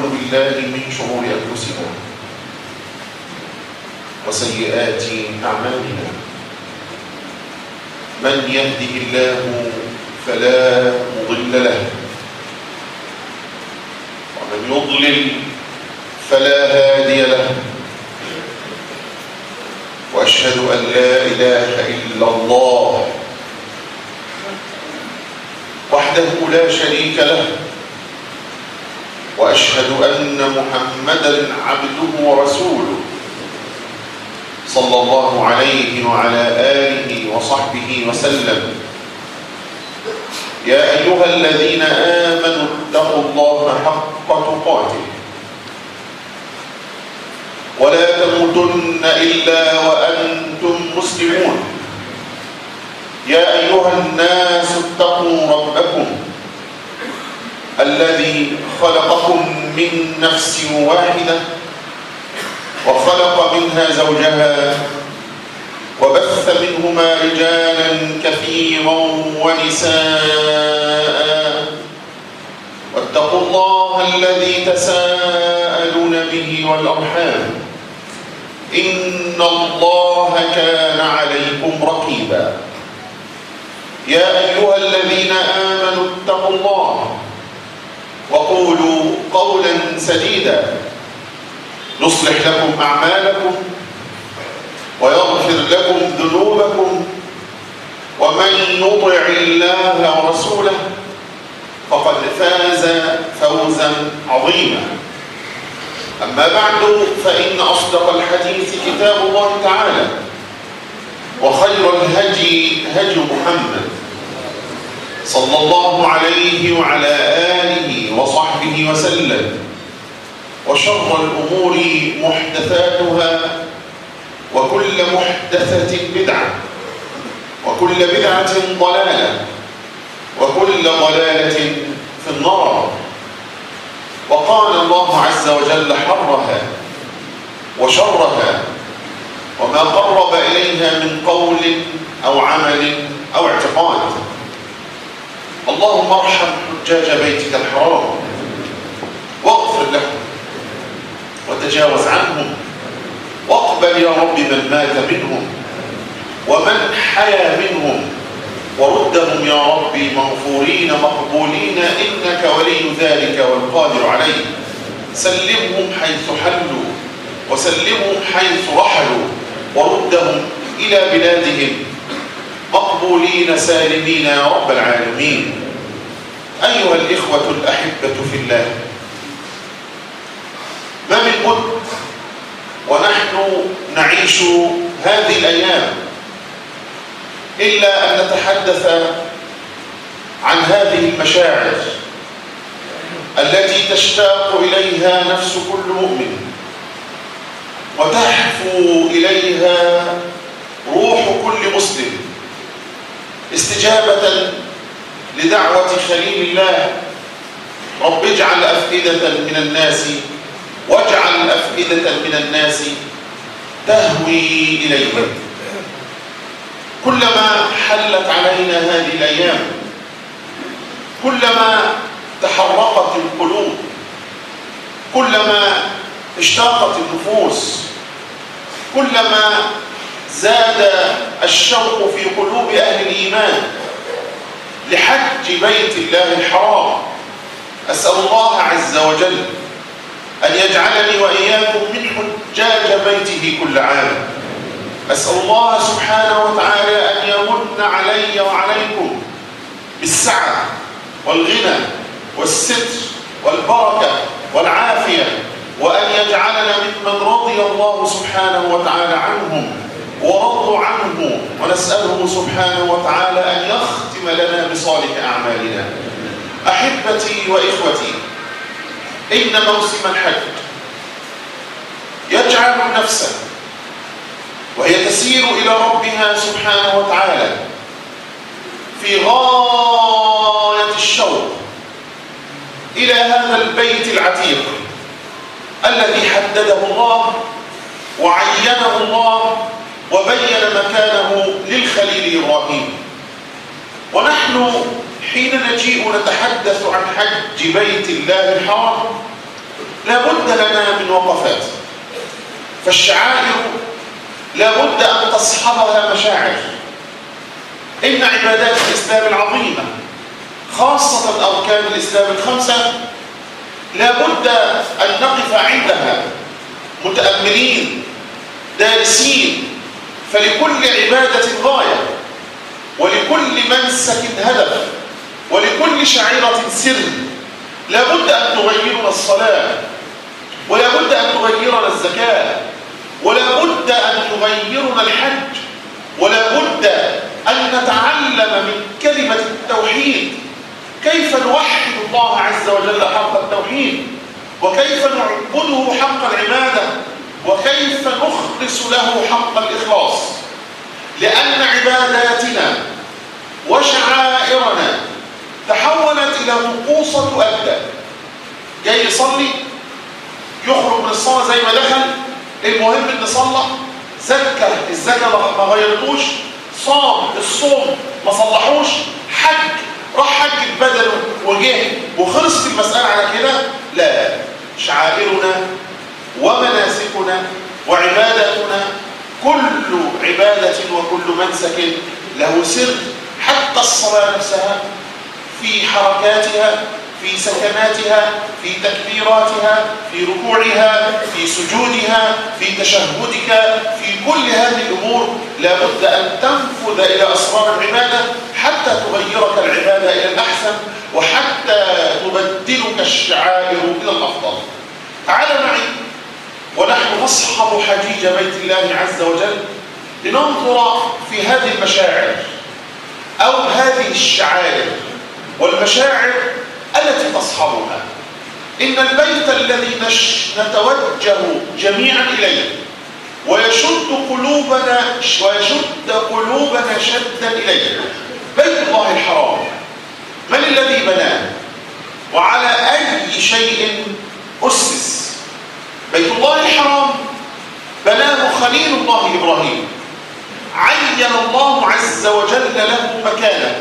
بالله من شرور أنفسنا وسيئات أعمالنا من يهده الله فلا مضل له ومن يضلل فلا هادي له وأشهد أن لا إله إلا الله وحده لا شريك له وأشهد أن محمدا عبده ورسوله صلى الله عليه وعلى آله وصحبه وسلم يا أيها الذين آمنوا اتقوا الله حق تقاته ولا تموتن إلا وأنتم مسلمون يا أيها الناس اتقوا ربكم الذي خلقكم من نفس واحدة وخلق منها زوجها وبث منهما رجالا كثيرا ونساء واتقوا الله الذي تساءلون به والأرحام إن الله كان عليكم رقيبا يا أيها الذين آمنوا اتقوا الله وقولوا قولا سديدا يصلح لكم أعمالكم ويغفر لكم ذنوبكم ومن يطع الله ورسوله فقد فاز فوزا عظيما أما بعد فإن أصدق الحديث كتاب الله تعالى وخير الهدي هدي محمد صلى الله عليه وعلى آله وصحبه وسلم وشر الأمور محدثاتها وكل محدثة بدعة وكل بدعة ضلالة وكل ضلالة في النار وقال الله عز وجل حرها وشرها وما قرب إليها من قول أو عمل أو اعتقاد اللهم ارحم حجاج بيتك الحرام واغفر لهم وتجاوز عنهم واقبل يا رب من مات منهم ومن حيا منهم وردهم يا رب مغفورين مقبولين إنك ولي ذلك والقادر عليه سلمهم حيث حلوا وسلمهم حيث رحلوا وردهم إلى بلادهم مقبولين سالمين يا رب العالمين أيها الإخوة الأحبة في الله ما من بد ونحن نعيش هذه الأيام إلا أن نتحدث عن هذه المشاعر التي تشتاق إليها نفس كل مؤمن وتحفو إليها روح كل مسلم استجابة لدعوة خليل الله رب اجعل أفئدة من الناس واجعل أفئدة من الناس تهوي إليهم كلما حلت علينا هذه الأيام كلما تحرقت القلوب كلما اشتاقت النفوس كلما زاد الشوق في قلوب أهل الإيمان لحج بيت الله الحرام أسأل الله عز وجل أن يجعلني وإياكم من حجاج بيته كل عام أسأل الله سبحانه وتعالى أن يمن علي وعليكم بالسعة والغنى والستر والبركة والعافية وأن يجعلنا ممن رضي الله سبحانه وتعالى عنهم ورضوا عنه ونسأله سبحانه وتعالى أن يختم لنا بصالح أعمالنا أحبتي وإخوتي إن موسم الحج يجعل نفسه وهي تسير إلى ربها سبحانه وتعالى في غاية الشوق إلى هذا البيت العتيق الذي حدده الله وعينه الله وبين مكانه للخليل إبراهيم ونحن حين نجيء نتحدث عن حج بيت الله الحرام لا بد لنا من وقفات فالشعائر لا بد أن تصحبها مشاعر إن عبادات الإسلام العظيمة خاصة أركان الإسلام الخمسة لا بد أن نقف عندها متأملين دارسين فلكل عبادة غاية ولكل منسك هدف ولكل شعيرة سر لا بد أن تغيرنا الصلاة ولا بد أن تغيرنا الزكاة ولا بد أن تغيرنا الحج ولا بد أن نتعلم من كلمة التوحيد كيف نوحد الله عز وجل حق التوحيد وكيف نعبده حق العبادة وكيف نخلص له حق الإخلاص لأن عباداتنا وشعائرنا تحولت إلى طقوس تؤدى جاي يصلي يخرج من الصلاة زي ما دخل المهم ان صلى زكى الزكاة ما غيرتوش صام الصوم ما صلحوش حج راح حج بدله وجه وخلصت المسألة على كده لا شعائرنا ومناسكنا وعبادتنا كل عبادة وكل منسك له سر حتى الصلاة نفسها في حركاتها في سكناتها في تكبيراتها في ركوعها في سجودها في تشهدك في كل هذه الأمور لابد أن تنفذ إلى أسرار العبادة حتى تغيرك العبادة إلى الأحسن وحتى تبدلك الشعائر إلى الأفضل تعال معي ونحن نصحب حجيج بيت الله عز وجل لننظر في هذه المشاعر أو هذه الشعائر والمشاعر التي تصحبها إن البيت الذي نتوجه جميعا إليه ويشد قلوبنا ويشد قلوبنا شدا إليه بيت الله الحرام من الذي بناه وعلى أي شيء أسس بيت الله الحرام بناه خليل الله إبراهيم عين الله عز وجل له مكانه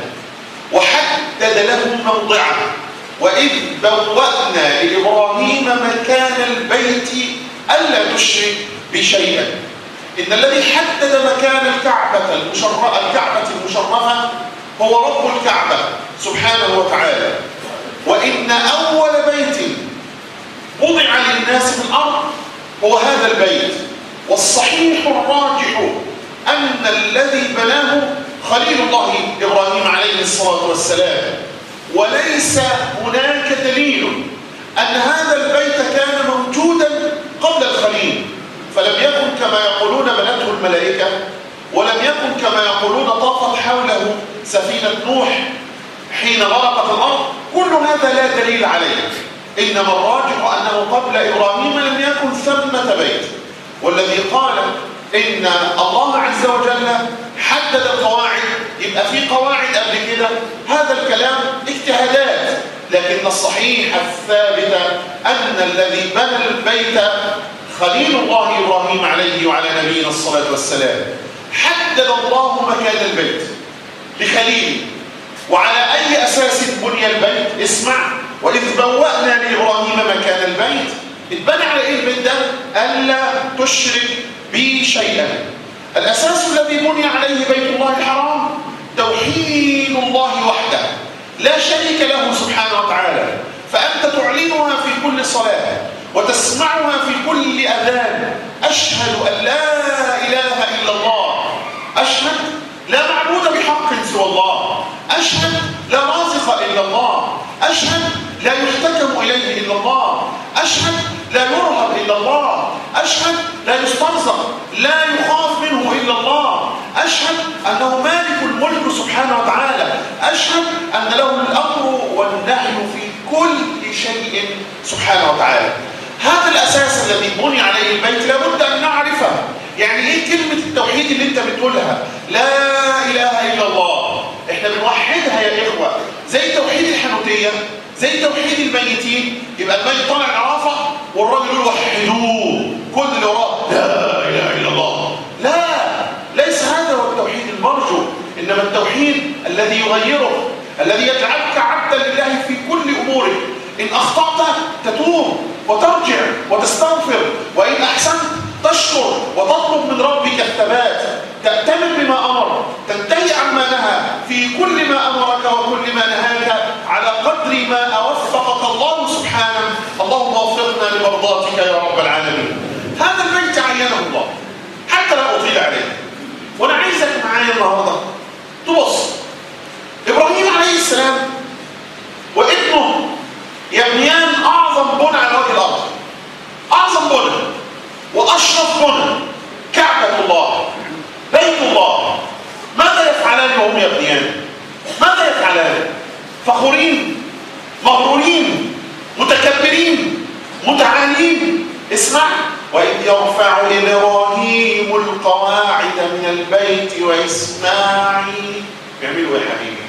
وحدد له موضعه وإذ بوأنا لإبراهيم مكان البيت ألا تشرك بشيئا إن الذي حدد مكان الكعبة المشرفة الكعبة المشرفة هو رب الكعبة سبحانه وتعالى وإن أول بيت وضع للناس في الأرض هو هذا البيت والصحيح الراجح أن الذي بناه خليل الله إبراهيم عليه الصلاة والسلام وليس هناك دليل أن هذا البيت كان موجودا قبل الخليل فلم يكن كما يقولون بنته الملائكة ولم يكن كما يقولون طافت حوله سفينة نوح حين غرقت الأرض كل هذا لا دليل عليه إنما الراجح أنه قبل إبراهيم لم يكن ثمة بيت والذي قال إن الله عز وجل حدد القواعد يبقى في قواعد قبل كده هذا الكلام اجتهادات لكن الصحيح الثابت أن الذي بنى البيت خليل الله إبراهيم عليه وعلى نبينا الصلاة والسلام حدد الله مكان البيت لخليل وعلى أي أساس بني البيت اسمع وإذ بوأنا لإبراهيم مكان البيت اتبنى على إيه البيت ده ألا تشرك بي شيئا الأساس الذي بني عليه بيت الله الحرام توحيد الله وحده لا شريك له سبحانه وتعالى فأنت تعلنها في كل صلاة وتسمعها في كل أذان أشهد أن لا إله إلا الله أشهد لا معبود بحق سوى الله أشهد لا رازق إلا الله أشهد لا يحتكم إليه إلا الله أشهد لا يرهب إلا الله أشهد لا يسترزق لا يخاف منه إلا الله أشهد أنه مالك الملك سبحانه وتعالى أشهد أن له الأمر والنهي في كل شيء سبحانه وتعالى هذا الأساس الذي بني عليه البيت لابد أن نعرفه يعني إيه كلمة التوحيد اللي أنت بتقولها لا إله إلا الله إحنا بنوحدها يا إخوة زي توحيد الحنوتية زي توحيد الميتين يبقى الميت طالع عرفة والراجل يقول وحدوه كل اللي وراه لا إله إلا الله لا ليس هذا هو التوحيد المرجو إنما التوحيد الذي يغيره الذي يجعلك عبدا لله في كل أمورك إن أخطأت تتوب وترجع وتستغفر وإن أحسنت تشكر وتطلب من ربك الثبات تأتمر بما أمر تنتهي عما نهى في كل ما أمرك وكل ما نهاك على قدر ما أوفقك الله سبحانه اللهم وفقنا لمرضاتك يا رب العالمين هذا البيت عينه الله حتى لا أطيل عليه وأنا عايزك معايا النهارده تبص إبراهيم عليه السلام وابنه يبنيان أعظم بنى على وجه الأرض أعظم بنى وأشرف بنى كعبة الله بيت الله ماذا يفعلان وهم يبنيان ماذا يفعلان فخورين مغرورين متكبرين متعالين اسمع وإذ يرفع إبراهيم القواعد من البيت وإسماعيل بيعملوا إيه يا حبيبي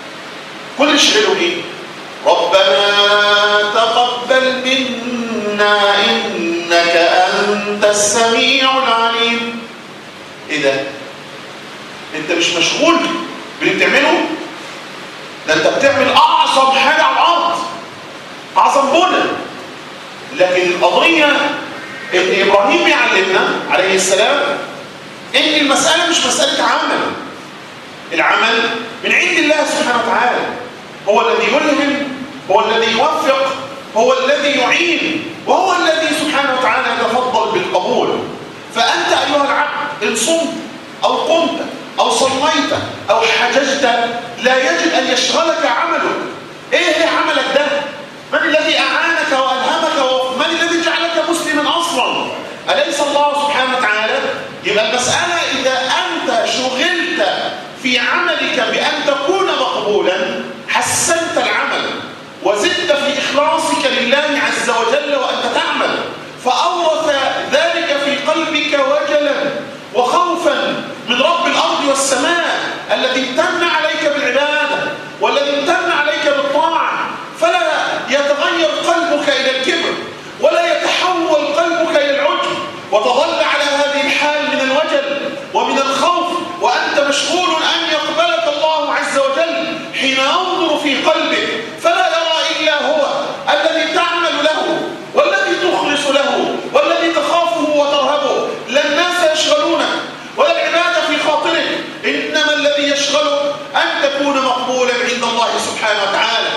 كل شغلوا إيه ربنا تقبل منا إنك أنت السميع العليم إيه ده؟ أنت مش مشغول باللي بتعمله؟ ده أنت بتعمل أعظم حاجة على الأرض أعظم بنى لكن القضية إن إبراهيم يعلمنا عليه السلام إن المسألة مش مسألة عمل العمل من عند الله سبحانه وتعالى هو الذي يلهم هو الذي يوفق هو الذي يعين وهو الذي سبحانه وتعالى يتفضل بالقبول فأنت أيها العبد إن صمت أو قمت أو صليت أو حججت لا يجب أن يشغلك عملك إيه عملك ده؟ من الذي أعانك وألهمك ومن الذي جعلك مسلما أصلا أليس الله سبحانه وتعالى يبقى المسألة إذا أنت شغلت في عملك بأن تكون مقبولا حسنت العمل وزدت في إخلاصك لله عز وجل وأنت تعمل فأورث ذلك في قلبك وجلا وخوفا من رب الأرض والسماء الذي امتن عليك بالعبادة والذي امتن عليك بالطاعة فلا يتغير قلبك إلى الكبر ولا يتحول قلبك إلى العجب وتظل على هذه الحال من الوجل ومن الخوف وأنت مشغول أن يقبلك الله عز وجل حين ينظر في قلبك فلا يرى إلا هو الذي تعمل له والذي تخلص له والذي تخافه وترهبه لا الناس يشغلونك ولا العبادة في خاطرك إنما الذي يشغلك أن تكون مقبولا عند الله سبحانه وتعالى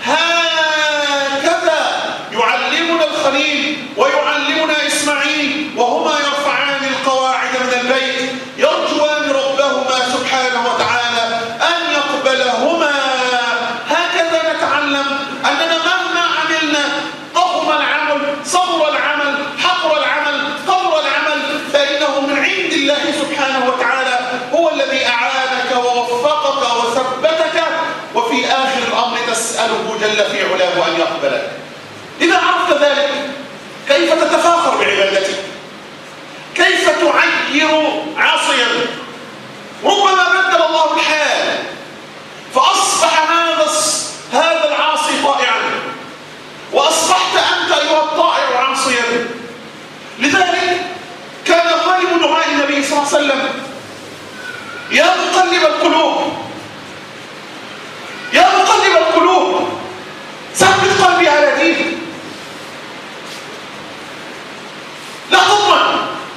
هكذا يعلمنا الخليل ويعلمنا إسماعيل وهما يرفعان القواعد من البيت يرجوان ربهما سبحانه وتعالى أن يقبلهما هكذا نتعلم أننا مهما عملنا ضخم العمل صبر العمل حقر العمل قبر العمل فإنه من عند الله سبحانه وتعالى هو الذي أعانك ووفقك وثبتك وفي آخر الأمر تسأله جل في علاه أن يقبلك إذا عرفت ذلك كيف تتفاخر بعبادتك كيف تعير عاصيا ربما بدل الله الحال فأصبح هذا هذا العاصي طائعا وأصبحت أنت أيها الطائع عاصيا لذلك كان غالب دعاء النبي صلى الله عليه وسلم يا مقلب القلوب يا مقلب القلوب ثبت قلبي على دينك لا تضمن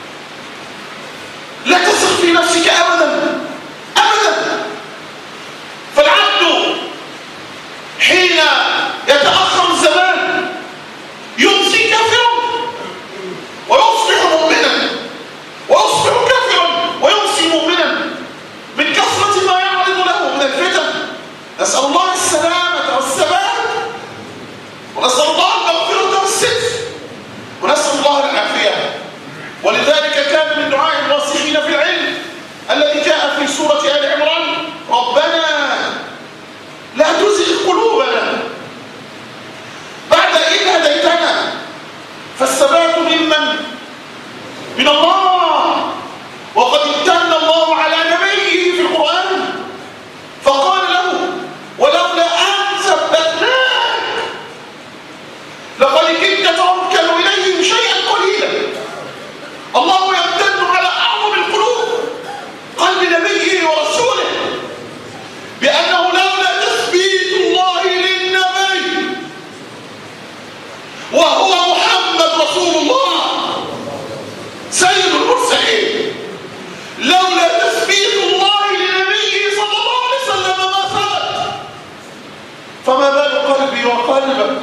لا تثق في نفسك ابدا ابدا فالعبد حين يتاخر الزمان يمسي كافرا ويصبح مؤمنا ويصبح كافرا ويمسي مؤمنا من كثره ما يعرض له من الفتن نسال الله السلامه والثبات ونسال الله المغفره والستر ونسال الله العافيه ولذلك كان من دعاء الراسخين في العلم الذي جاء في سوره ال عمران ربنا لا تزغ قلوبنا بعد إذ هديتنا فالثبات ممن من الله وقد امتن الله على نبيه في القرآن فقال له ولولا أن ثبتناك لقد كدت تركن إليهم شيئا قليلا الله يمتن على أعظم القلوب قلب نبيه ورسوله بأنه لولا تثبيت الله للنبي قلبي وقلبك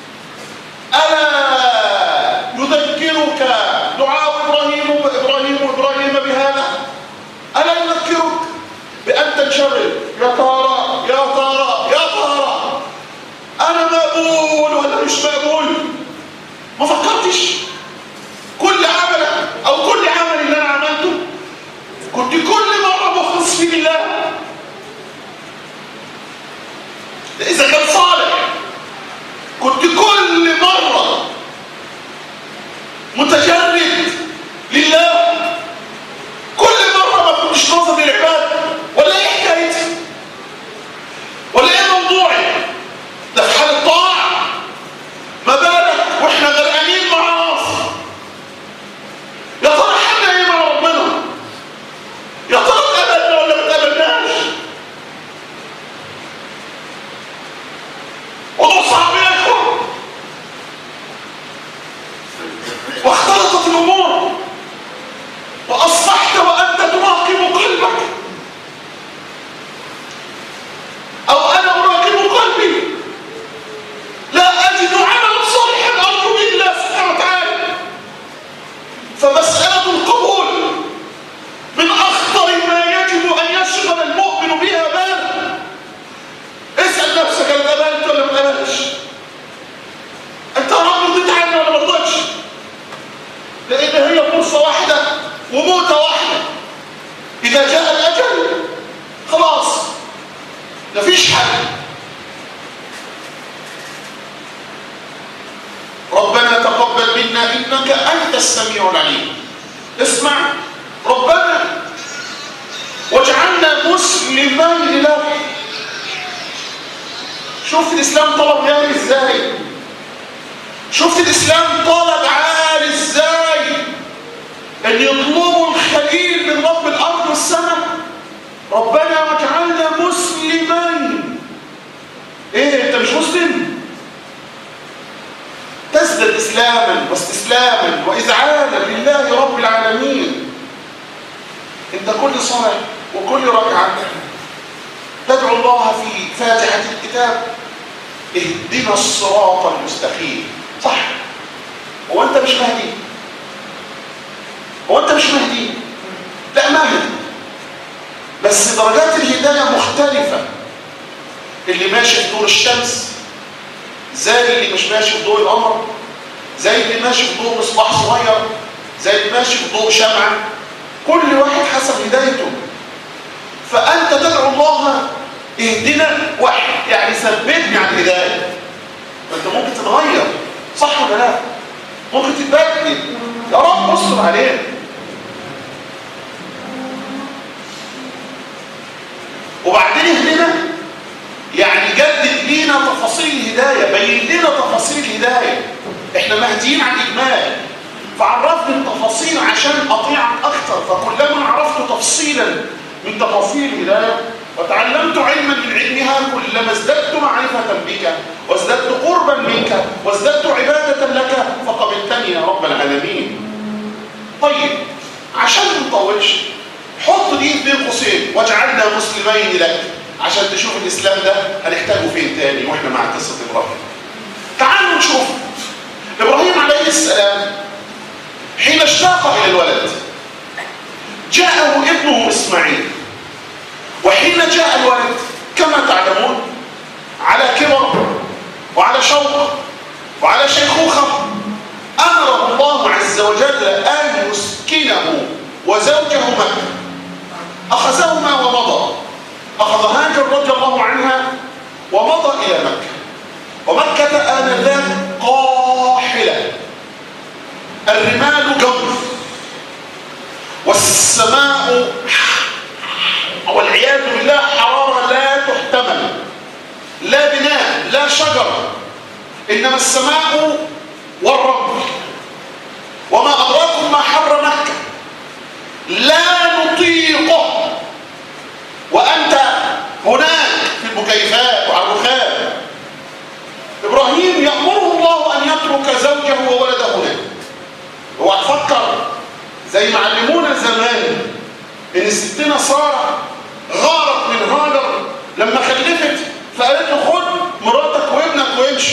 ألا يذكرك دعاء إبراهيم إبراهيم إبراهيم بهذا ألا يذكرك بأن تنشغل يا ترى يا ترى يا ترى أنا مقبول ولا مش مقبول ما فكرتش كل عمل أو كل عمل اللي أنا عملته كنت كل مرة مخلص فيه لله إذا كان صالح كنت كل مرة متجرد لله كل مرة ما كنتش ناظر للعباد ولا ايه حكايتي ولا ايه موضوعي ده في حال الطاعة ما بالك واحنا غرقانين معاصي يا ترى حالنا ايه مع ربنا يا ترى اتقبلنا ولا ما اتقبلناش موضوع صعب يا اخوان واختلطت الامور واصبحت وانت تراقب قلبك او انا اراقب قلبي لا اجد عملا صالحا ارجو به الله سبحانه وتعالى فمساله القبول من اخطر ما يجب ان يشغل المؤمن بها باله اسال نفسك انا قبلت ولا ما قبلتش انت يا رب رضيت عني ولا ما رضيتش لان هي فرصه واحده وموته واحده اذا جاء الاجل خلاص مفيش حل ربنا تقبل منا انك انت السميع العليم اسمع ربنا واجعلنا مسلمين لك شوف الاسلام طلب غالي ازاي شفت الاسلام طلب عالي ازاي ان يطلبوا الخليل من رب الارض والسماء ربنا واجعلنا مسلمين ايه انت مش مسلم تزداد اسلاما واستسلاما واذعانا لله رب العالمين انت كل صلاه وكل ركعه تدعو الله في فاتحه الكتاب اهدنا الصراط المستقيم صح هو انت مش مهدي هو انت مش مهدي لا مهدي بس درجات الهدايه مختلفه اللي ماشي في ضوء الشمس زي اللي مش ماشي في ضوء القمر زي اللي ماشي في ضوء مصباح صغير زي اللي ماشي في ضوء شمعه كل واحد حسب هدايته فانت تدعو الله اهدنا واحد يعني ثبتني على الهدايه فانت ممكن تتغير صح ولا لا ممكن تتبدل يا رب استر علينا وبعدين اهدنا يعني جدد لينا تفاصيل الهدايه بين لنا تفاصيل الهدايه احنا مهديين عن اجمال فعرفني التفاصيل عشان اطيعك اكثر فكلما عرفت تفصيلا من تفاصيل الهدايه وتعلمت علما من علمها كلما ازددت معرفة بك وازددت قربا منك وازددت عبادة لك فقبلتني يا رب العالمين طيب عشان ما نطولش حط دي بين قوسين واجعلنا مسلمين لك عشان تشوف الاسلام ده هنحتاجه فين تاني واحنا مع قصه ابراهيم تعالوا نشوف ابراهيم عليه السلام حين اشتاق الى الولد جاءه ابنه اسماعيل وحين جاء الولد كما تعلمون على كبر وعلى شوق وعلى شيخوخة أمر الله عز وجل أن يسكنه وزوجه مكة أخذهما ومضى أخذ هاجر رضي الله عنها ومضى إلى مكة ومكة آنذاك قاحلة الرمال جوف والسماء والعياذ بالله حرارة لا تحتمل لا بناء لا شجر إنما السماء والرمل وما أدراكم ما حر مكة لا نطيقه وأنت هناك في المكيفات وعلى الرخام إبراهيم يأمره الله أن يترك زوجه وولده هناك هو هتفكر زي ما علمونا زمان ان ستنا ساره غارت من هاجر لما خلفت فقالت له خد مراتك وابنك وامشي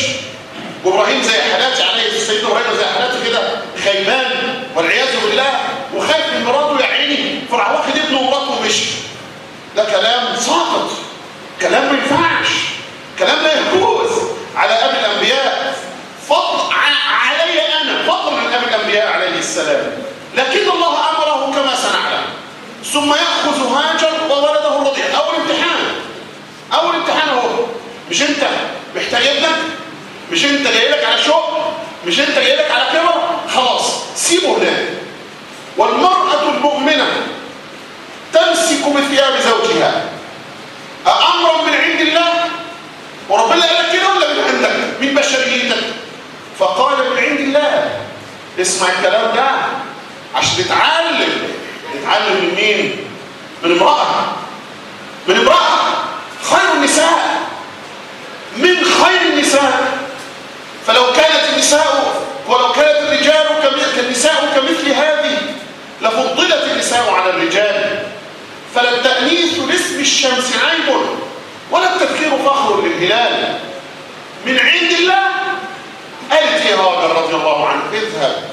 وابراهيم زي حالاتي عليه سيدنا ابراهيم زي حالاتي كده خيبان والعياذ بالله وخايف من مراته يا عيني فراح واخد ابنه ومراته ومشي ده كلام ساقط كلام ما ينفعش كلام لا يجوز على ابي الانبياء فضل علي انا فضل من ابي الانبياء عليه السلام لكن الله امره كما سنعلم ثم ياخذ هاجر وولده الرضيع اول امتحان اول امتحان اهو مش انت محتاج ابنك مش انت جاي لك على شغل مش انت جاي لك على كبر خلاص سيبه هناك والمراه المؤمنه تمسك بثياب زوجها أأمرا من عند الله وربنا قال لك كده ولا من عندك من بشريتك فقال من عند الله اسمع الكلام ده عشان تتعلم تتعلم من مين من امرأة من امرأة خير النساء من خير النساء فلو كانت النساء ولو كانت الرجال كالنساء كمثل هذه لفضلت النساء على الرجال فلا التأنيث لاسم الشمس عيب ولا التذكير فخر للهلال من عند الله قالت يا هاجر رضي الله عنه اذهب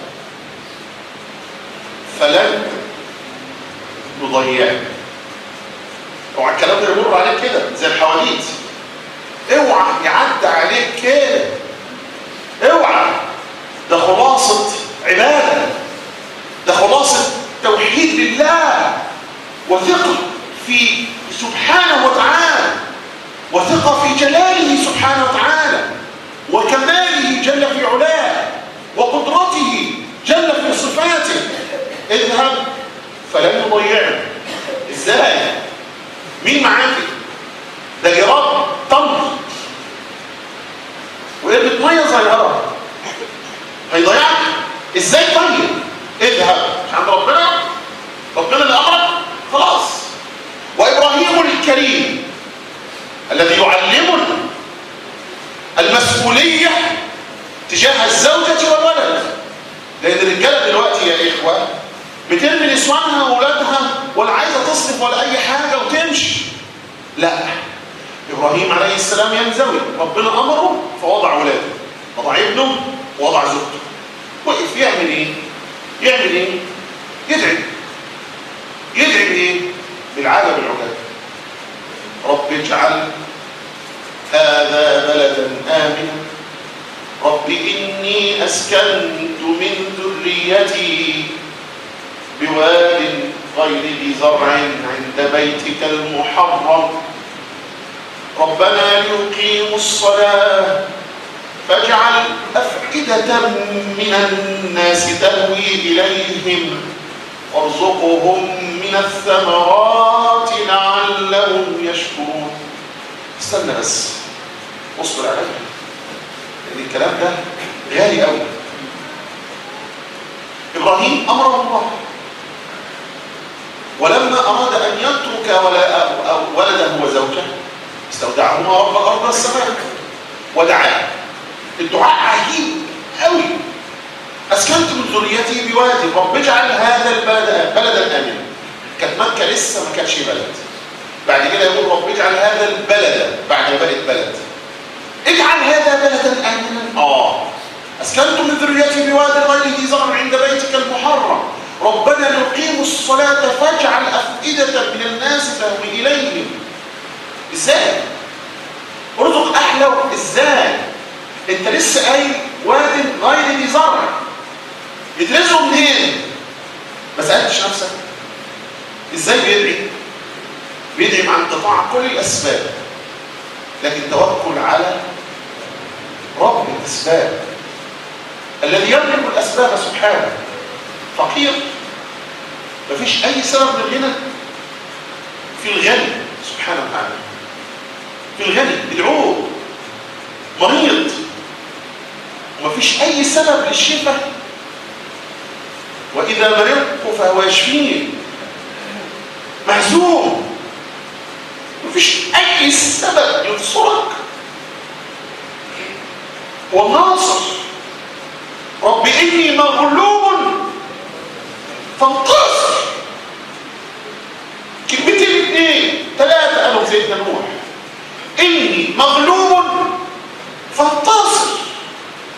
فلن نضيعك اوعى الكلام ده يمر عليك كده زي الحواديت اوعى يعدي عليك كده اوعى ده خلاصة عبادة ده خلاصة توحيد لله وثقة في سبحانه وتعالى وثقة في جلاله سبحانه وتعالى وكماله جل في علاه وقدرته جل في صفاته اذهب فلن يضيعك ازاي مين معاك ده جراب تمر وهي بتميز صغيره هيضيعك ازاي طيب اذهب مش عند ربنا ربنا اللي امرك خلاص وابراهيم الكريم الذي يعلمنا المسؤوليه تجاه الزوجه والولد لان الرجاله دلوقتي يا اخوه بترمي نسوانها واولادها ولا عايزه تصرف ولا اي حاجه وتمشي لا ابراهيم عليه السلام ينزوي ربنا امره فوضع ولاده وضع ابنه ووضع زوجته وقف يعمل ايه يعمل ايه يدعي يدعي بايه بالعالم العجاب رب اجعل هذا بلدا امنا رب اني اسكنت من ذريتي بواد غير ذي زرع عند بيتك المحرم ربنا ليقيموا الصلاة فاجعل أفئدة من الناس تهوي إليهم وارزقهم من الثمرات لعلهم يشكرون استنى بس اصبر عليا لأن الكلام ده غالي قوي إبراهيم أمره الله ولما أراد أن يترك ولده وزوجه استودعهما رب الأرض والسماء ودعاه الدعاء عجيب قوي أسكنت من ذريتي بوادي رب اجعل هذا البلد بلدا آمنا كانت مكة لسه ما كانتش بلد بعد كده يقول رب اجعل هذا البلد بعد ما بقت بلد اجعل هذا بلدا آمنا آه أسكنت من ذريتي بواد غير ذي زرع عند بيتك المحرم ربنا نقيم الصلاة فاجعل أفئدة من الناس تهوي إليهم ازاي ارزق احلى ازاي انت لسه قايل واد غير ذي زرع يدرسوا منين ما سالتش نفسك ازاي بيدعي بيدعي مع انقطاع كل الاسباب لكن توكل على رب الاسباب الذي يملك الاسباب سبحانه فقير مفيش اي سبب للغنى في الغني سبحانه وتعالى في الغني ادعوه مريض ومفيش اي سبب للشفاء واذا مرضت فهو يشفيني مهزوم مفيش اي سبب ينصرك والناصر رب اني مغلوب فانتصر كلمتين الاثنين ثلاثه قالوا سيدنا نوح اني مغلوب فانتصر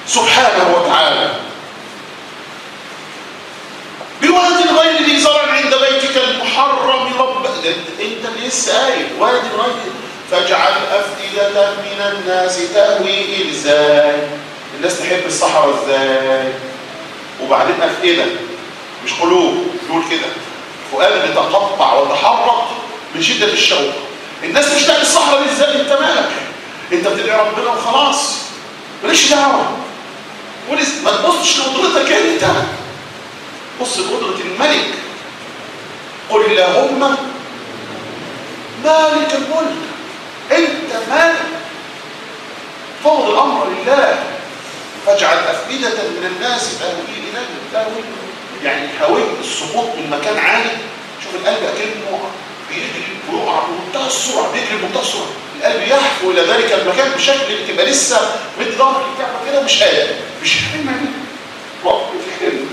سبحانه وتعالى بواد غير ذي زرع عند بيتك المحرم رب انت اللي لسه قايل واد غير فاجعل افئده من الناس تهوي ازاي الناس تحب الصحراء ازاي وبعدين افئده مش قلوب يقول كده فؤاد بيتقطع ويتحرك من شده الشوق الناس تشتاق الصحراء دي ازاي انت مالك انت بتدعي ربنا وخلاص ماليش دعوه ما تبصش لقدرتك انت بص لقدره الملك قل اللهم مالك الملك انت مالك فوض الامر لله فاجعل افئده من الناس تهوي اليك تهوي يعني هوي السقوط من مكان عالي شوف القلب اكنه بيجري ويقع بمنتهى السرعه بيجري بمنتهى السرعه القلب يحفو الى ذلك المكان بشكل تبقى لسه مد ظهرك الكعبه كده مش قادر مش حلم عليه رب الحلم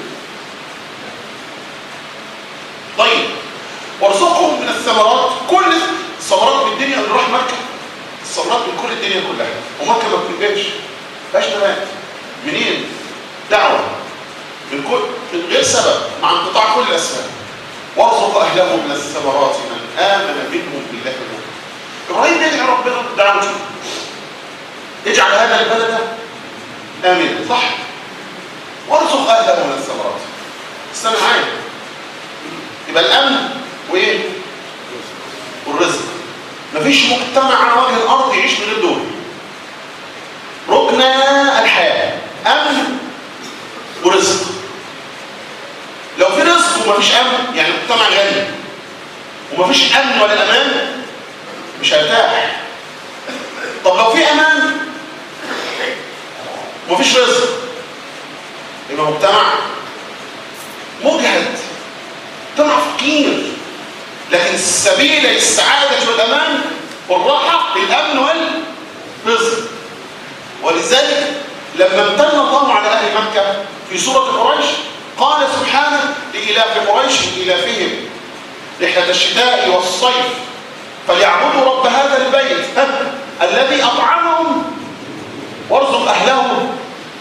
طيب وارزقهم من الثمرات كل الثمرات من الدنيا اللي راح مكه الثمرات من كل الدنيا كلها ومكه ما بتنبهش فيهاش نبات منين دعوه من كل من غير سبب مع انقطاع كل الاسباب وارزق اهله من الثمرات من امن منهم بالله واليوم ابراهيم بيدعي ربنا دعوته اجعل هذا البلد امنا صح وارزق اهله من الثمرات استنى معايا يبقى الامن وايه والرزق مفيش مجتمع على وجه الارض يعيش من غير دول ركن الحياه امن ورزق لو في رزق ومفيش امن يعني مجتمع غني ومفيش امن ولا امان مش هيرتاح طب لو في امان ومفيش رزق يبقى مجتمع مجهد مجتمع فقير لكن السبيل للسعاده والامان والراحه الامن والرزق ولذلك لما امتن الله على اهل مكه في سوره قريش قال سبحانه لإلاف قريش إلافهم رحلة الشتاء والصيف فليعبدوا رب هذا البيت الذي أطعمهم وارزق أهلهم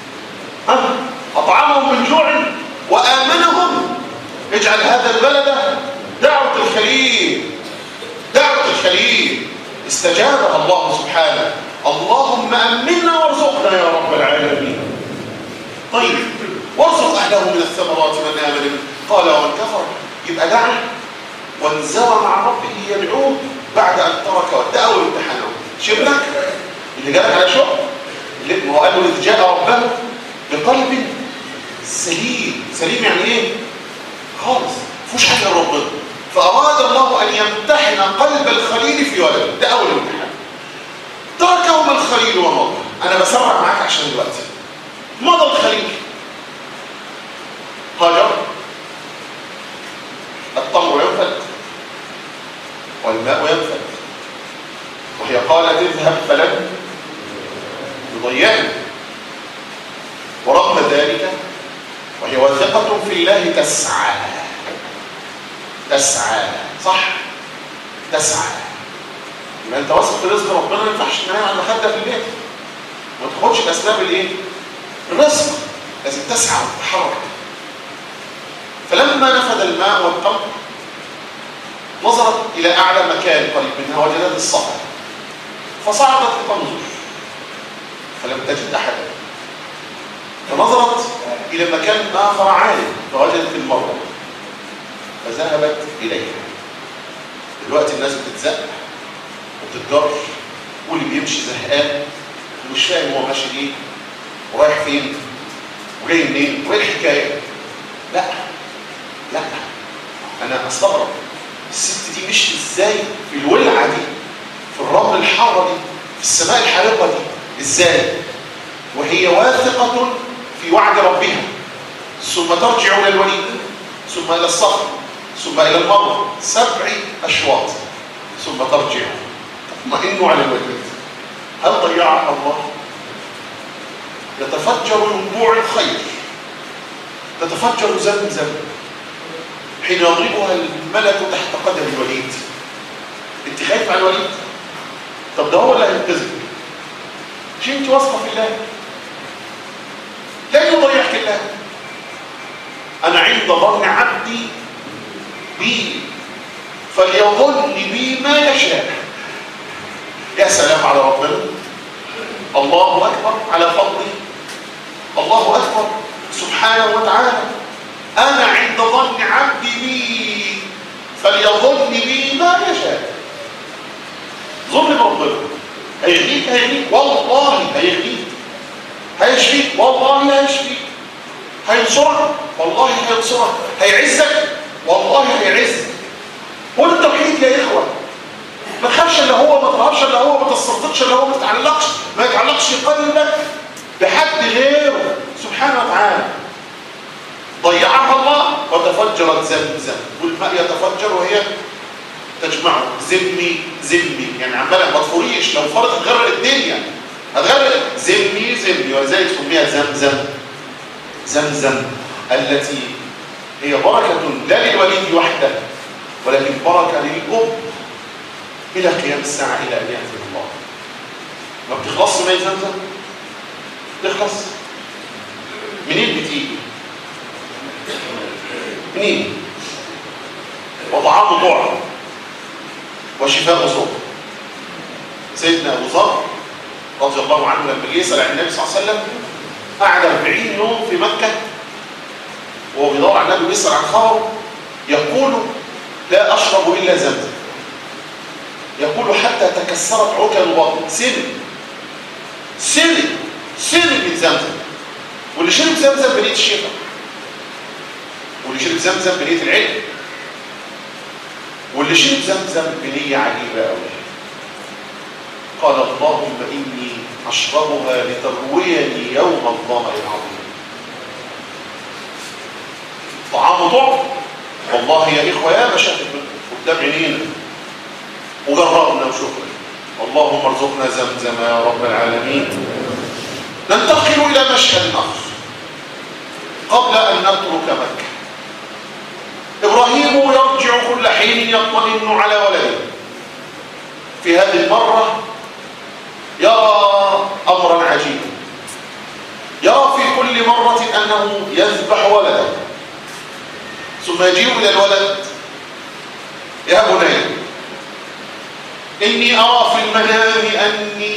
أطعمهم من جوع وآمنهم اجعل هذا البلد دعوة الخليل دعوة الخليل استجابها الله سبحانه اللهم أمنا وارزقنا يا رب العالمين طيب وارزق اهله من الثمرات من امن قال ومن كفر يبقى دعا وانزوى مع ربه يدعوه بعد ان ترك ده اول امتحان شبنك اللي جالك على شغل اللي هو قال له اذ جاء ربه بقلب سليم سليم يعني ايه خالص مفيش حاجه لربنا فاراد الله ان يمتحن قلب الخليل في ولده ده اول امتحان تركهم الخليل ومضى انا بسرع معاك عشان دلوقتي مضى الخليل هاجر التمر ينفد والماء ينفد وهي قالت اذهب فلن يضيعني ورغم ذلك وهي واثقة في الله تسعى تسعى صح تسعى يبقى انت واثق في رزق ربنا ما ينفعش تنام على المخده في البيت ما تاخدش باسباب الايه؟ الرزق لازم تسعى وتتحرك فلما نفد الماء والقمر نظرت إلى أعلى مكان قريب منها وجدت الصخر فصعدت لتنظر فلم تجد أحدا فنظرت إلى مكان آخر عالي فوجدت المروة فذهبت إليها دلوقتي الناس بتتزق وبتتجر واللي بيمشي زهقان ومش فاهم هو ماشي ليه ورايح فين وجاي منين وايه الحكايه لا لا انا استغرب الست دي مشت ازاي في الولعه دي في الرمل الحاره دي في السماء الحارقه دي ازاي وهي واثقه في وعد ربها ثم ترجع الى الوليد ثم الى الصخر ثم الى المروه سبع اشواط ثم ترجع تطمئن على الوليد هل ضيعها الله يتفجر ينبوع الخير تتفجر زمزم حين يضربها الملك تحت قدم الوليد انت خايف على الوليد طب ده هو اللي هينقذك مش انت واثقه في الله عند ظن عبدي بي فليظن بي ما يشاء يا سلام على ربنا الله أكبر على فضله الله أكبر سبحانه وتعالى أنا عند ظن عبدي بي فليظن بي ما يشاء ظن بربنا هيغنيك هيغنيك والله هيغنيك هيشفيك والله هيشفيك هينصرك والله هينصرك هيعزك والله هيعزك هو ده التوحيد يا إخوة ما تخافش الا هو ما ترهبش الا هو ما تصدقش الا هو ما تتعلقش ما يتعلقش قلبك بحد غيره سبحانه وتعالى ضيعها الله وتفجرت زمزم والماء يتفجر وهي تجمعه زمي زمي يعني عمالة ما تفوريش لو فرض تغرق الدنيا هتغرق زمي زمي ولذلك سميها زمزم زمزم التي هي بركة لا للوليد وحده ولكن بركة للأب إلى قيام الساعة إلى أن يأتي الله ما بتخلصش ماء زمزم تخلص منين بتيجي منين وطعام طعم وشفاء صوم سيدنا أبو ذر رضي الله عنه لما جه يسأل عن النبي صلى الله عليه وسلم قعد 40 يوم في مكة وهو بيدور على النبي بيسأل عن خبره يقول لا أشرب إلا زمزم يقول حتى تكسرت عكل بطن سن سن سن من زمزم واللي شرب زمزم بنية الشفاء واللي شرب زمزم بنية العلم واللي شرب زمزم بنية عجيبة قوي قال اللهم إني أشربها لترويني يوم الظمأ العظيم طعام طعم والله يا إخوة يا مشاهد قدام عينينا وجربنا وشكرا اللهم ارزقنا زمزم يا رب العالمين ننتقل إلى مشهد آخر قبل أن نترك مكة إبراهيم يرجع كل حين يطمئن على ولده في هذه المرة يرى أمرا عجيبا يرى في كل مرة أنه يذبح ولده ثم يجيء إلى الولد يا بني إني أرى في المنام أني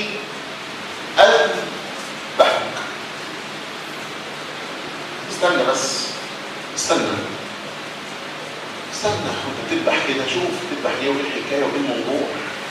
أذبحك استنى بس استنى استنى وانت بتذبح كده شوف بتذبح ايه وايه الحكايه وايه الموضوع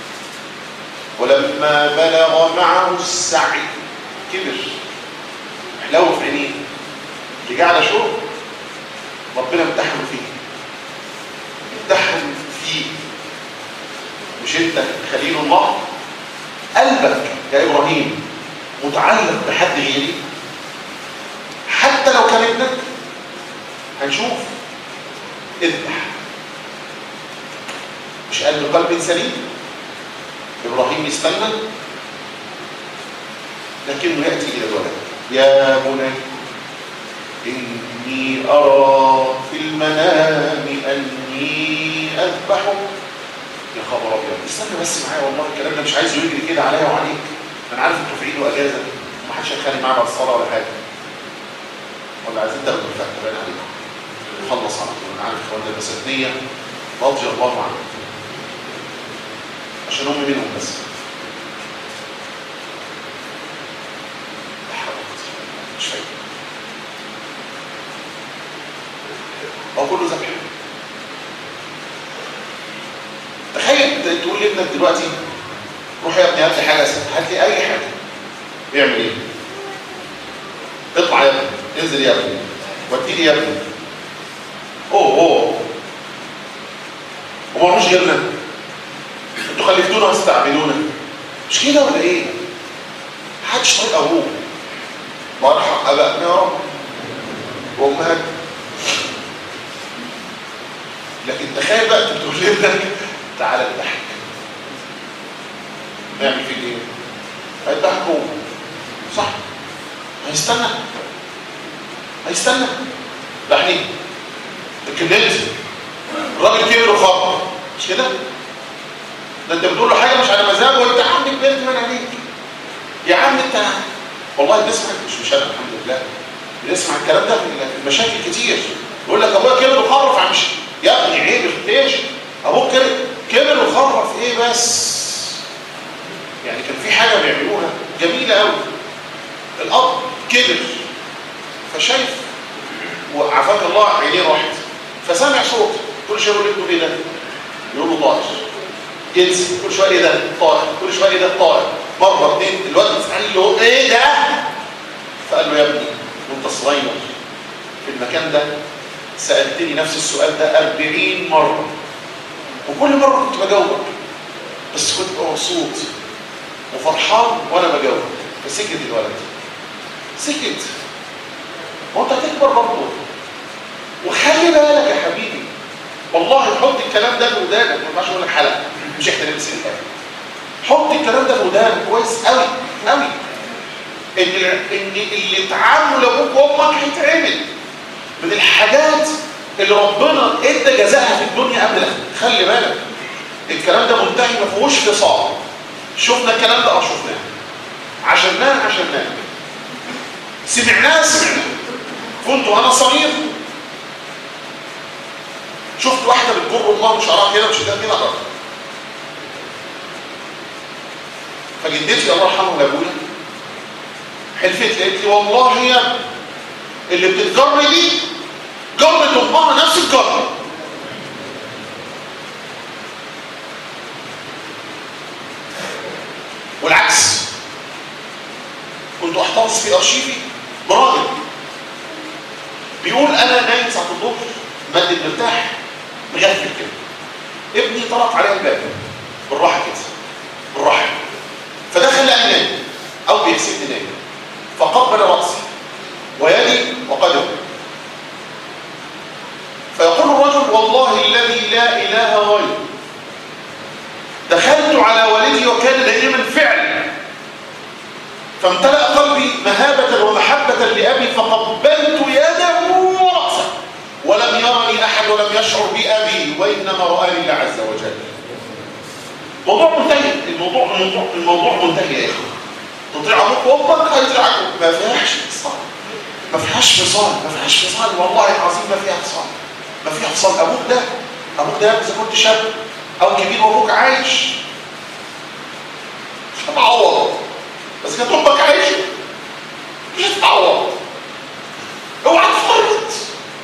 ولما بلغ معه السعي كبر حلو في عينيه اللي قاعد اشوف ربنا امتحنه فيه امتحن فيه مش انت خليل الله قلبك يا ابراهيم متعلق بحد غيري حتى لو كان ابنك هنشوف اذبح مش قلب قلب سليم ابراهيم يستنى لكنه ياتي الى الولد يا بني اني ارى في المنام اني اذبحك يا خبر ابيض استنى بس معايا والله الكلام ده مش عايزه يجري كده عليا وعليك انا عارف انتوا في عيد واجازه ومحدش هيتخانق معايا بعد الصلاه ولا حاجه ولا عايزين تاخدوا الفتح باين عليكم نخلص على طول انا عارف اخواننا البساتنيه رضي الله عنهم عشان هم منهم بس مش فاهم هو كله ذبح تخيل تقول لابنك دلوقتي روح يا ابني هات لي حاجه هات لي اي حاجه يعمل ايه؟ اطلع يا ابني انزل يا ابني وديني يا ابني اوه اوه وما مش غيرنا انتوا خلفتونا واستعبدونا مش كده ولا ايه؟ محدش طايق ابوه وارحم ابائنا يا رب وامهاتنا لكن تخيل بقى انت بتقول لابنك تعالى اذبحك نعمل فيك ايه؟ هيذبحك هو صح هيستنى هيستنى ذبحني اتكلمت الراجل كبر وخبر مش كده؟ ده انت بتقول له حاجه مش على مزاجه وانت يا عم كبرت من عليك يا عم انت والله بنسمع مش مش انا الحمد لله بنسمع الكلام ده في المشاكل كتير يقول لك ابويا كبر وخرف امشي يا ابني عيب ايش ابوك كبر كبر وخرف ايه بس يعني كان في حاجه بيعملوها جميله قوي الاب كبر فشايف وعافاك الله عينيه راحت فسامع صوت كل شويه يقول له ايه ده يقول له طائر ينسى كل شويه ايه ده طائر كل شويه ايه ده طائر مره اثنين الواد بيسال له ايه ده فقال له يا ابني وانت صغير في المكان ده سالتني نفس السؤال ده 40 مره وكل مره كنت بجاوبك بس كنت ببقى مبسوط وفرحان وانا بجاوب فسكت الولد سكت وانت هتكبر برضه وخلي بالك يا حبيبي والله حط الكلام ده في ودانك ما ينفعش اقول لك حلقه مش احنا نلبس الحلقه حط الكلام ده في ودانك كويس قوي قوي ان ان اللي اتعاملوا لابوك وامك هيتعمل من الحاجات اللي ربنا ادى جزاءها في الدنيا قبل الاخره خلي بالك الكلام ده منتهي ما فيهوش فصال شفنا الكلام ده اه شفناه عشناه عشناه سمعناه سمعناه كنت وانا صغير شفت واحده بتجر الله من شعرها كده وشدها كده على فجدتي الله يرحمه لابويا حلفت لي قالت لي والله يا اللي بتتجر دي جرت امها نفس الجر والعكس كنت احتفظ في ارشيفي براجل بيقول انا نايم ساعه الظهر مادد مرتاح مغفل كده ابني طرق عليه الباب بالراحه كده بالراحه فدخل لقى نايم او بيحسبني نايم فقبل راسي ويدي وقدمي فيقول الرجل والله الذي لا اله غيره دخلت على والدي وكان دائما فعل فامتلأ قلبي مهابة ومحبة لأبي فقبلت يده ورأسه ولم يرني أحد ولم يشعر بأبي وإنما رآني الله عز وجل موضوع منتهي الموضوع الموضوع الموضوع منتهي يا اخوان تطيع ابوك وامك هيطيعك ما فيهاش فصال ما فيهاش فصال ما فيهاش فصال والله العظيم ما فيها فصال ما فيها فصال ابوك ده ابوك ده اذا كنت شاب او كبير وابوك عايش مش هتعوض بس كانت امك عايشه مش هتتعوض اوعى تفرط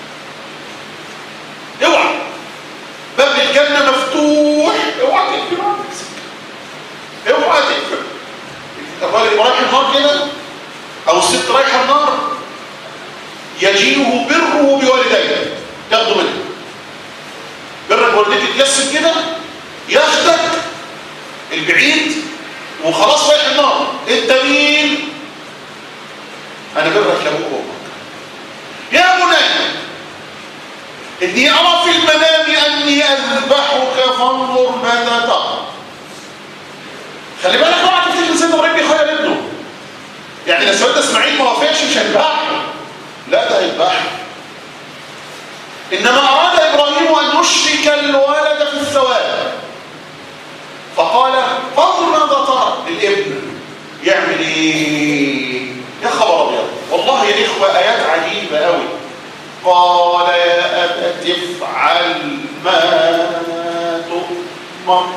اوعى باب الجنه مفتوح اوعى تقفل على نفسك اوعى تقفل الراجل يبقى رايح النار كده او الست رايحه النار يجيله بره بوالديه ياخده منه برك والدتك تجسم كده ياخدك البعيد وخلاص رايح النار انت مين انا برك لابوك وامك يا بني اني ارى في المنام اني اذبحك فانظر ماذا ترى خلي بالك اوعى تفتكر سيدنا ابراهيم بيخير ابنه يعني لو سيدنا اسماعيل ما وافقش مش هيذبحه لا ده هيذبحه انما اراد ابراهيم ان يشرك الولد في الثواب فقال فانظر ماذا ترى الابن يعمل ايه يا خبر ابيض والله يا اخوه ايات عجيبه قوي قال يا ابت افعل ما تؤمر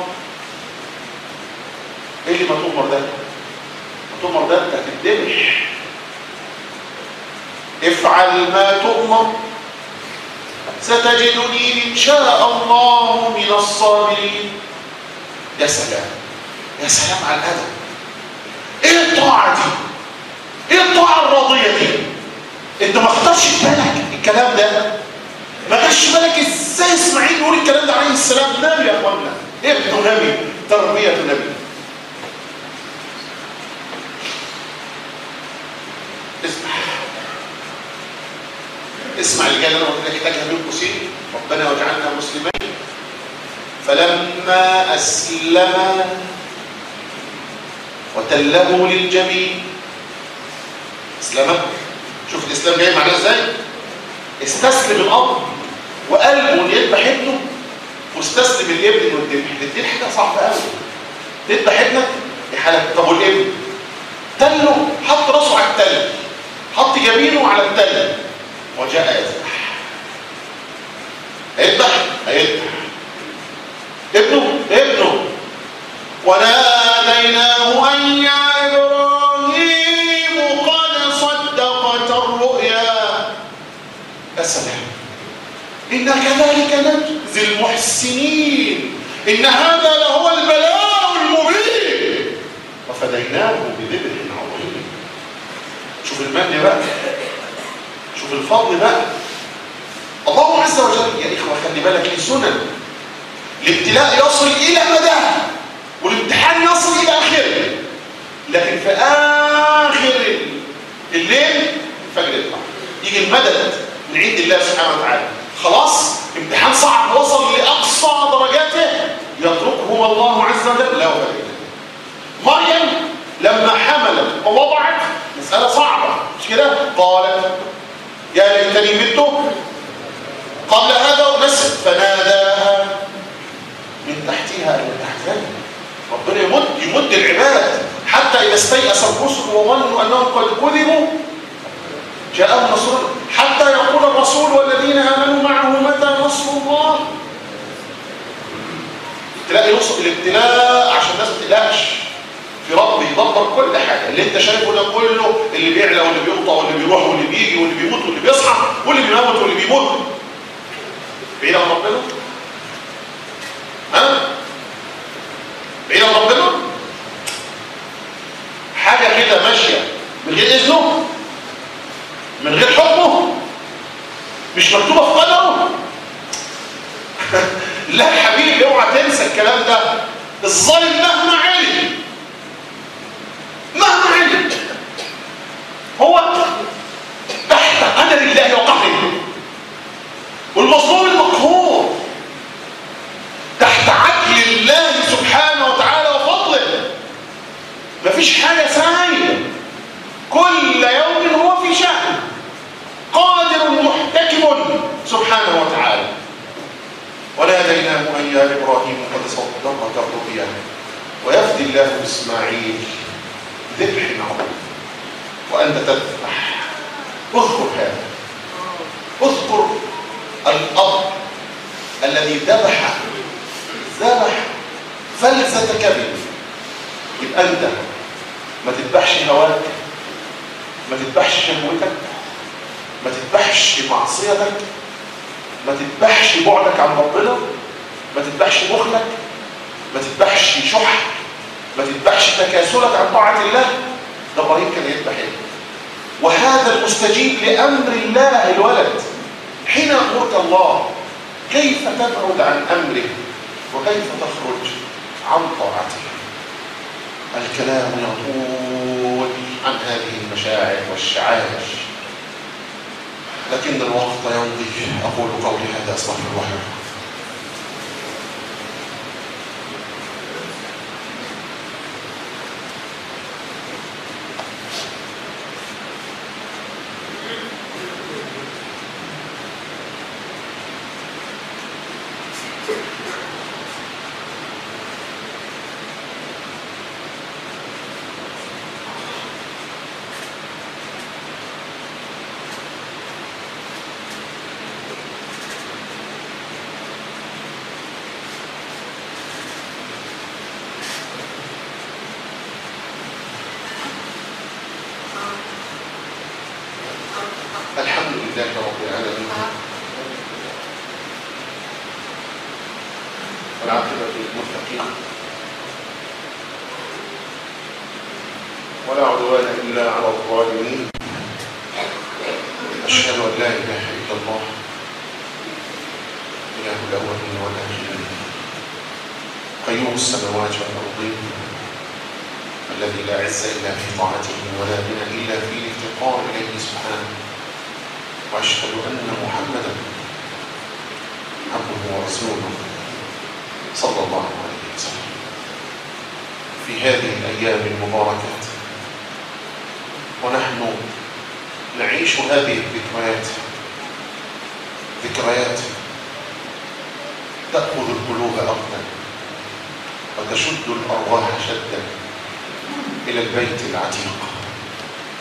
ايه اللي ما تؤمر ده ما تؤمر ده انت هتتذبح افعل ما تؤمر ستجدني ان شاء الله من الصابرين يا سلام يا سلام على الادب ايه الطاعه دي ايه الطاعه الراضيه دي انت ما خطرش في بالك الكلام ده ما جاش بالك ازاي اسماعيل يقول الكلام ده عليه السلام نبي يا اخوانا ابن نبي تربيه نبي اسمع اسمع الجايه اللي انا قلت لك احتاجها بين قوسين ربنا واجعلنا مسلمين فلما اسلم وتله للجبين اسلم شوف الاسلام جاي معناه ازاي استسلم الاب وقلبه ان يذبح ابنه واستسلم الابن انه يذبح الاثنين حاجه صعبه قوي تذبح ابنك يا حالك طب والابن تله حط راسه على التل حط جبينه على التل وجاء يذبح هيذبح هيذبح ابنه ابنه وناديناه أن يا إبراهيم قد صدقت الرؤيا السلام إنا كذلك نجزي المحسنين إن هذا لهو البلاء المبين وفديناه بذبح عظيم شوف المن بقى شوف الفضل بقى الله عز وجل يا إخوة خلي بالك ليه سنن الابتلاء يصل إلى مداه والامتحان يصل إلى آخره لكن في آخر الليل الفجر يطلع يجي المدد من عند الله سبحانه وتعالى خلاص امتحان صعب وصل لأقصى درجاته يتركه الله عز وجل لا وبالله مريم لما حملت ووضعت مسألة صعبة مش كده قالت يا ليتني مت قبل هذا ونسل فناداها من تحتها إلى تحتها ربنا يمد يمد العباد حتى إذا استيأس الرسل وظنوا أنهم قد كذبوا جاءهم نصرنا حتى يقول الرسول والذين آمنوا معه متى نصر الله تلاقي نصر الابتلاء عشان الناس ما تقلقش في رب يدبر كل حاجه اللي انت شايفه ده كله اللي بيعلى واللي بيقطع واللي بيروح واللي بيجي واللي بيموت واللي بيصحى واللي بيموت واللي بيموت بعيد عن ربنا ها بعيد عن ربنا حاجه كده ماشيه من غير اذنه من غير حكمه مش مكتوبه في قدره لا حبيبي اوعى تنسى الكلام ده الظالم مهما علم مهما علم هو تحت قدر الله وقهره والمظلوم المقهور تحت عدل الله سبحانه وتعالى وفضله مفيش حاجه سايله كل يوم هو في شأن قادر محتكم سبحانه وتعالى وناديناه أن يا إبراهيم قد صدقت الرؤيا ويفدي الله إسماعيل ذبح عظيم وأنت تذبح اذكر هذا اذكر الأب الذي ذبح ذبح فلسة كبد يبقى أنت ما تذبحش هواك ما تذبحش شهوتك ما تذبحش معصيتك ما تذبحش بعدك عن ربنا ما تذبحش بخلك ما تذبحش شح ما تذبحش تكاسلك عن طاعة الله ده ابراهيم كان يذبح ايه وهذا المستجيب لأمر الله الولد حين أمرك الله كيف تبعد عن أمره وكيف تخرج عن طاعته الكلام يطول عن هذه المشاعر والشعائر لكن الوقت يمضي أقول قولي هذا أستغفر الله لكم الحمد لله رب العالمين والعاقبة للمتقين ولا عدوان إلا على الظالمين أشهد أن لا إله إلا الله إله الأولين والآخرين قيوم السماوات والأرضين الذي لا عز إلا في طاعته ولا غنى إلا في الافتقار إليه سبحانه وأشهد أن محمدا عبده ورسوله صلى الله عليه وسلم في هذه الأيام المباركات ونحن نعيش هذه الذكريات ذكريات تأخذ القلوب أخذا وتشد الأرواح شدا إلى البيت العتيق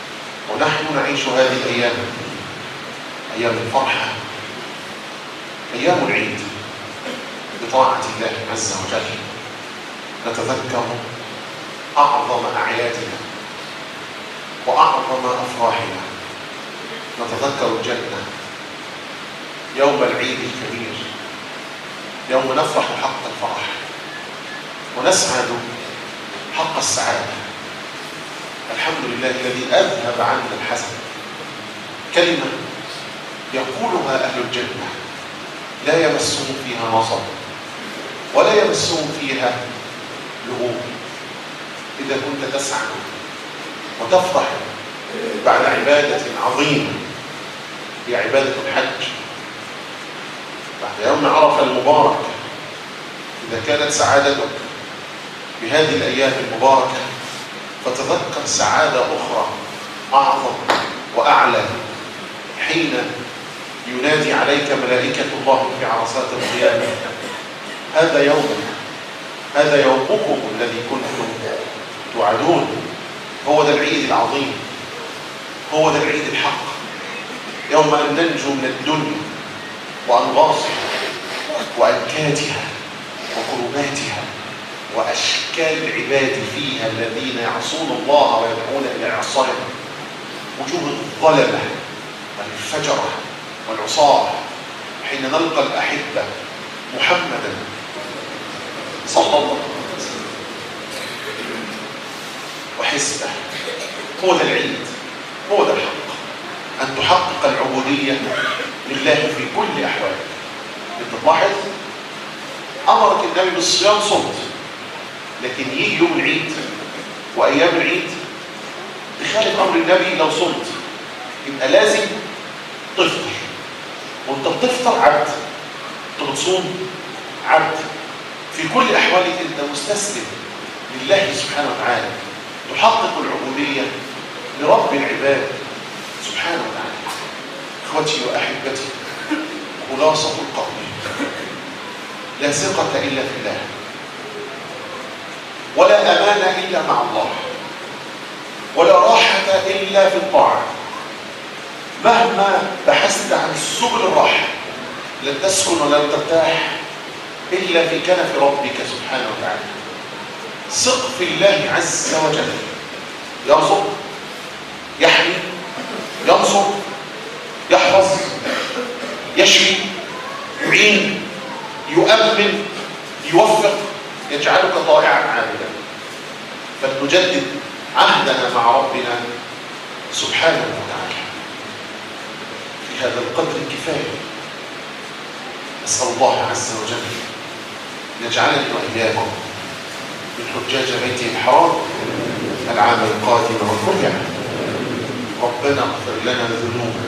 ونحن نعيش هذه الأيام أيام الفرحة أيام العيد بطاعة الله عز وجل نتذكر أعظم أعيادنا وأعظم أفراحنا نتذكر الجنة يوم العيد الكبير يوم نفرح حق الفرح ونسعد حق السعادة الحمد لله الذي أذهب عنا الحزن كلمة يقولها أهل الجنة لا يمسهم فيها نصب ولا يمسهم فيها لغوب إذا كنت تسعد وتفرح بعد عبادة عظيمة هي عبادة الحج بعد يوم عرفة المبارك إذا كانت سعادتك بهذه الأيام المباركة فتذكر سعادة أخرى أعظم وأعلى حين ينادي عليك ملائكة الله في عرصات القيامة هذا يومك هذا يومكم الذي كنتم توعدون هو ده العيد العظيم هو ده العيد الحق يوم أن ننجو من الدنيا وأنغاصها وأنكاتها وكرباتها وأشكال العباد فيها الذين يعصون الله ويدعون إلى إعصائه وجوه الظلمة والفجرة والعصاة حين نلقى الأحبة محمدا صلى الله عليه وسلم وحزبه هو ده العيد هو ده الحق أن تحقق العبودية لله في كل أحوالك أنت تلاحظ أمرك النبي بالصيام صمت لكن يجي يوم العيد وأيام العيد بخالف أمر النبي لو صمت يبقى لازم تفطر وانت بتفطر عبد انت بتصوم عبد في كل أحوالك أنت مستسلم لله سبحانه وتعالى تحقق العبودية لرب العباد سبحانه وتعالى اخوتي واحبتي خلاصه القول لا ثقه الا في الله ولا امان الا مع الله ولا راحه الا في الطاعه مهما بحثت عن سبل الراحه لن تسكن ولن ترتاح الا في كنف ربك سبحانه وتعالى ثق في الله عز وجل يرزق يحمي ينصر يحفظ يشفي يعين يؤمن يوفق يجعلك طائعا عابدا فلنجدد عهدنا مع ربنا سبحانه وتعالى في هذا القدر الكفايه اسال الله عز وجل يجعلني واياكم من حجاج بيته الحرام العام القادم والكل عام ربنا اغفر لنا ذنوبنا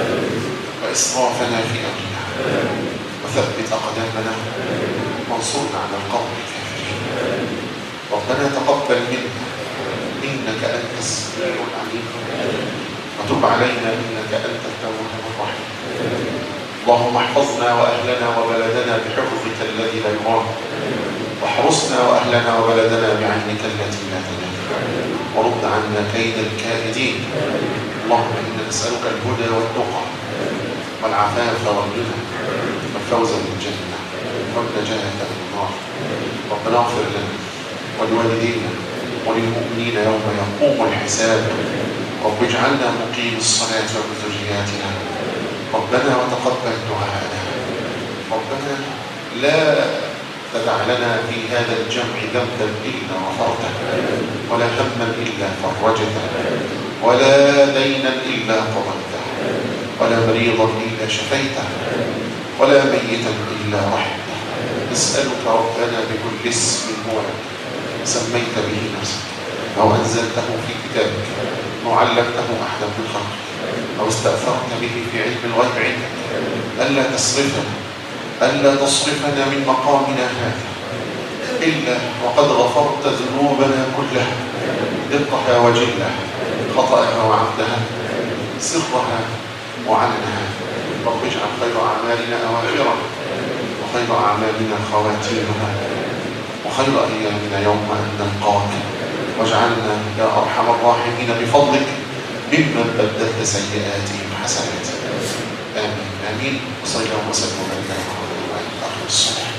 وإسرافنا في أمرنا وثبت أقدامنا وانصرنا على القوم الكافرين ربنا تقبل منا إنك أنت السميع العليم وتب علينا إنك أنت التواب الرحيم اللهم احفظنا وأهلنا وبلدنا بحفظك الذي لا يرام واحرسنا وأهلنا وبلدنا بعينك التي لا تنام ورد عنا كيد الكائدين اللهم إنا نسألك الهدى والتقى والعفاف والغنى والفوز بالجنة والنجاة من النار ربنا اغفر لنا ولوالدينا وللمؤمنين يوم يقوم الحساب رب اجعلنا مقيم الصلاة وبذرياتنا ربنا وتقبل دعاءنا ربنا لا تدع لنا في هذا الجمع ذنبا إلا غفرته ولا هما إلا فرجته ولا دينا إلا قضيته ولا مريضا إلا شفيته ولا ميتا إلا رحمته نسألك ربنا بكل اسم هو لك سميت به نفسك أو أنزلته في كتابك أو علمته أحدا من خلقك أو استأثرت به في علم الغيب عندك ألا تصرفنا ألا تصرفنا من مقامنا هذا إلا وقد غفرت ذنوبنا كلها دقها وجلها خطأها وعمدها سرها وعلنها رب اجعل خير أعمالنا أواخرها وخير أعمالنا خواتيمها وخير أيامنا يوم أن نلقاك واجعلنا يا أرحم الراحمين بفضلك ممن بدلت سيئاتهم حسنات آمين امين وصلى الله وسلم وبارك على محمد وعلى اله وصحبه الصالحين